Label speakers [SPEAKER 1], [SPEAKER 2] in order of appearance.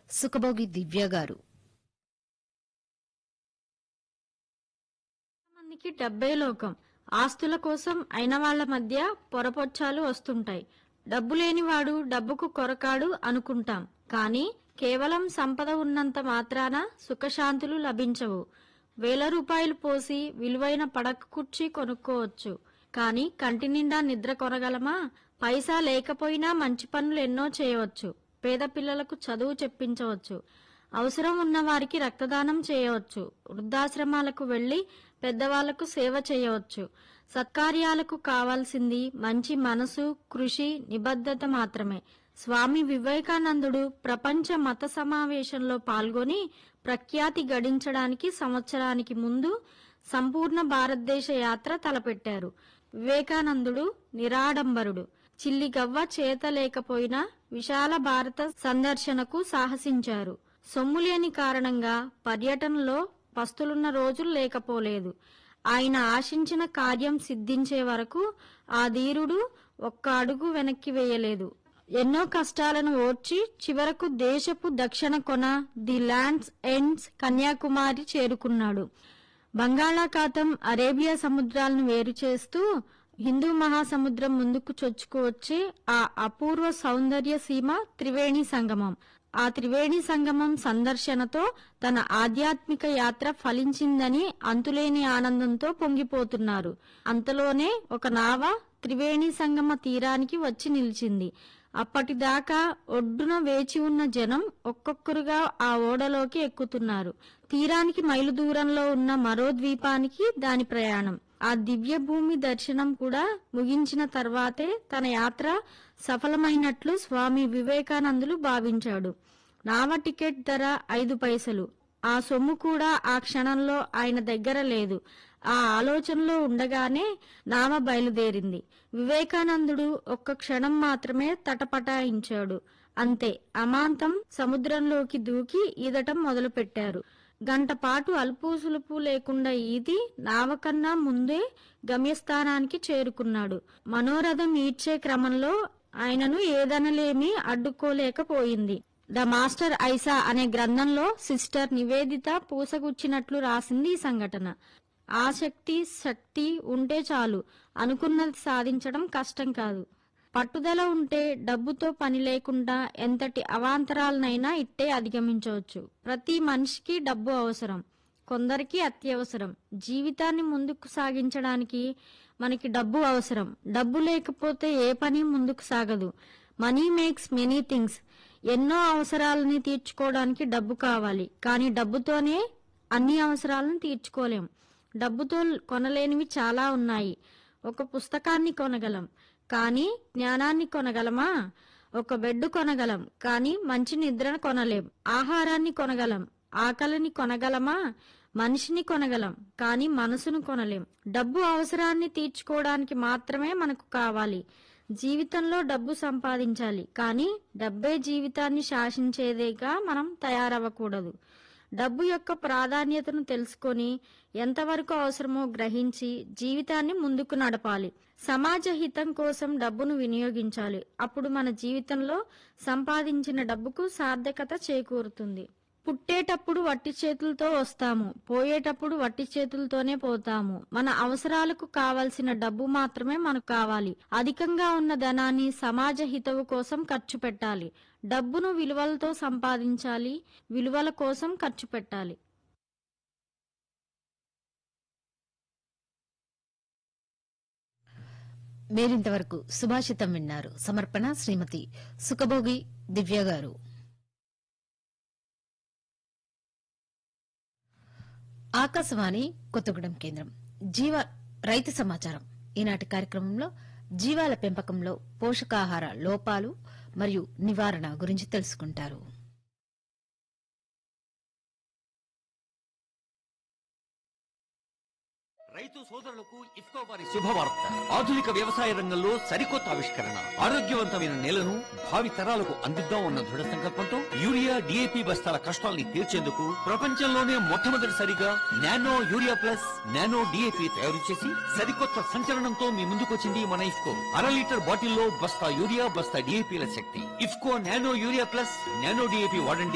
[SPEAKER 1] సుఖభోగి దివ్య గారు
[SPEAKER 2] మందికి డబ్బే లోకం ఆస్తుల కోసం అయిన వాళ్ల మధ్య పొరపొచ్చాలు వస్తుంటాయి డబ్బు లేనివాడు డబ్బుకు కొరకాడు అనుకుంటాం కానీ కేవలం సంపద ఉన్నంత మాత్రాన సుఖశాంతులు లభించవు వేల రూపాయలు పోసి విలువైన పడక కుర్చీ కొనుక్కోవచ్చు కానీ కంటి నిండా నిద్ర కొనగలమా పైసా లేకపోయినా మంచి పనులు ఎన్నో చేయవచ్చు పేద పిల్లలకు చదువు చెప్పించవచ్చు అవసరం ఉన్న వారికి రక్తదానం చేయవచ్చు వృద్ధాశ్రమాలకు వెళ్లి పెద్దవాళ్లకు సేవ చేయవచ్చు సత్కార్యాలకు కావాల్సింది మంచి మనసు కృషి నిబద్ధత మాత్రమే స్వామి వివేకానందుడు ప్రపంచ మత సమావేశంలో పాల్గొని ప్రఖ్యాతి గడించడానికి సంవత్సరానికి ముందు సంపూర్ణ భారతదేశ యాత్ర తలపెట్టారు వివేకానందుడు నిరాడంబరుడు చిల్లిగవ్వ చేత లేకపోయినా విశాల భారత సందర్శనకు సాహసించారు సొమ్ము లేని కారణంగా పర్యటనలో పస్తులున్న రోజులు లేకపోలేదు ఆయన ఆశించిన కార్యం సిద్ధించే వరకు ఆ ధీరుడు ఒక్క అడుగు వెనక్కి వేయలేదు ఎన్నో కష్టాలను ఓర్చి చివరకు దేశపు దక్షిణ కొన ది ల్యాండ్స్ ఎండ్స్ కన్యాకుమారి చేరుకున్నాడు బంగాళాఖాతం అరేబియా సముద్రాలను వేరు చేస్తూ హిందూ మహాసముద్రం ముందుకు చొచ్చుకువచ్చే ఆ అపూర్వ సౌందర్య సీమ త్రివేణి సంగమం ఆ త్రివేణి సంగమం సందర్శనతో తన ఆధ్యాత్మిక యాత్ర ఫలించిందని అంతులేని ఆనందంతో పొంగిపోతున్నారు అంతలోనే ఒక నావ త్రివేణి సంగమ తీరానికి వచ్చి నిలిచింది అప్పటిదాకా ఒడ్డున వేచి ఉన్న జనం ఒక్కొక్కరుగా ఆ ఓడలోకి ఎక్కుతున్నారు తీరానికి మైలు దూరంలో ఉన్న మరో ద్వీపానికి దాని ప్రయాణం ఆ దివ్య భూమి దర్శనం కూడా ముగించిన తర్వాతే తన యాత్ర సఫలమైనట్లు స్వామి వివేకానందులు భావించాడు నావ టికెట్ ధర ఐదు పైసలు ఆ సొమ్ము కూడా ఆ క్షణంలో ఆయన దగ్గర లేదు ఆ ఆలోచనలో ఉండగానే నావ బయలుదేరింది వివేకానందుడు ఒక్క క్షణం మాత్రమే తటపటాయించాడు అంతే అమాంతం సముద్రంలోకి దూకి ఈదటం మొదలుపెట్టారు గంట పాటు అలుపు సులుపు లేకుండా ఈది నావకన్నా ముందే గమ్యస్థానానికి చేరుకున్నాడు మనోరథం ఈడ్చే క్రమంలో ఆయనను ఏదనలేమి అడ్డుకోలేకపోయింది ద మాస్టర్ ఐసా అనే గ్రంథంలో సిస్టర్ నివేదిత పూసగుచ్చినట్లు రాసింది ఈ సంఘటన ఆసక్తి శక్తి ఉంటే చాలు అనుకున్నది సాధించడం కష్టం కాదు పట్టుదల ఉంటే డబ్బుతో పని లేకుండా ఎంతటి అవాంతరాలనైనా ఇట్టే అధిగమించవచ్చు ప్రతి మనిషికి డబ్బు అవసరం కొందరికి అత్యవసరం జీవితాన్ని ముందుకు సాగించడానికి మనకి డబ్బు అవసరం డబ్బు లేకపోతే ఏ పని ముందుకు సాగదు మనీ మేక్స్ మెనీ థింగ్స్ ఎన్నో అవసరాలని తీర్చుకోవడానికి డబ్బు కావాలి కానీ డబ్బుతోనే అన్ని అవసరాలను తీర్చుకోలేం డబ్బుతో కొనలేనివి చాలా ఉన్నాయి ఒక పుస్తకాన్ని కొనగలం కానీ జ్ఞానాన్ని కొనగలమా ఒక బెడ్ కొనగలం కానీ మంచి నిద్రను కొనలేం ఆహారాన్ని కొనగలం ఆకలిని కొనగలమా మనిషిని కొనగలం కానీ మనసును కొనలేం డబ్బు అవసరాన్ని తీర్చుకోవడానికి మాత్రమే మనకు కావాలి జీవితంలో డబ్బు సంపాదించాలి కానీ డబ్బే జీవితాన్ని శాసించేదేగా మనం తయారవ్వకూడదు డబ్బు యొక్క ప్రాధాన్యతను తెలుసుకొని ఎంతవరకు అవసరమో గ్రహించి జీవితాన్ని ముందుకు నడపాలి సమాజ హితం కోసం డబ్బును వినియోగించాలి అప్పుడు మన జీవితంలో సంపాదించిన డబ్బుకు సార్థకత చేకూరుతుంది పుట్టేటప్పుడు వట్టి చేతులతో వస్తాము పోయేటప్పుడు వట్టి చేతులతోనే పోతాము మన అవసరాలకు కావలసిన డబ్బు మాత్రమే మనకు కావాలి అధికంగా ఉన్న ధనాన్ని సమాజ హితవు కోసం ఖర్చు పెట్టాలి డబ్బును విలువలతో సంపాదించాలి విలువల కోసం ఖర్చు పెట్టాలి
[SPEAKER 1] మీరింతవరకు సుభాషితం విన్నారు సమర్పణ శ్రీమతి సుఖభోగి దివ్య గారు ఆకాశవాణి కొత్తగూడెం కేంద్రం జీవ రైతు సమాచారం ఈనాటి కార్యక్రమంలో జీవాల పెంపకంలో పోషకాహార లోపాలు మరియు నివారణ గురించి తెలుసుకుంటారు
[SPEAKER 3] రైతు సోదరులకు ఇఫ్కో వారి శుభవార్త ఆధునిక వ్యవసాయ రంగంలో సరికొత్త ఆవిష్కరణ ఆరోగ్యవంతమైన నేలను భావి తరాలకు అందిద్దాం అన్న దృఢ సంకల్పంతో యూరియా డిఏపి బస్తాల కష్టాల్ని తీర్చేందుకు ప్రపంచంలోనే మొట్టమొదటిసారిగా nano urea plus nano DAP తయారు చేసి సరికొత్త సంచలనంతో మీ ముందుకొచ్చింది మన ఇఫ్కో అర లీటర్ బాటిల్లో బస్తా యూరియా బస్తా డిఏపిల శక్తి IFFCO nano urea plus nano DAP వాడండి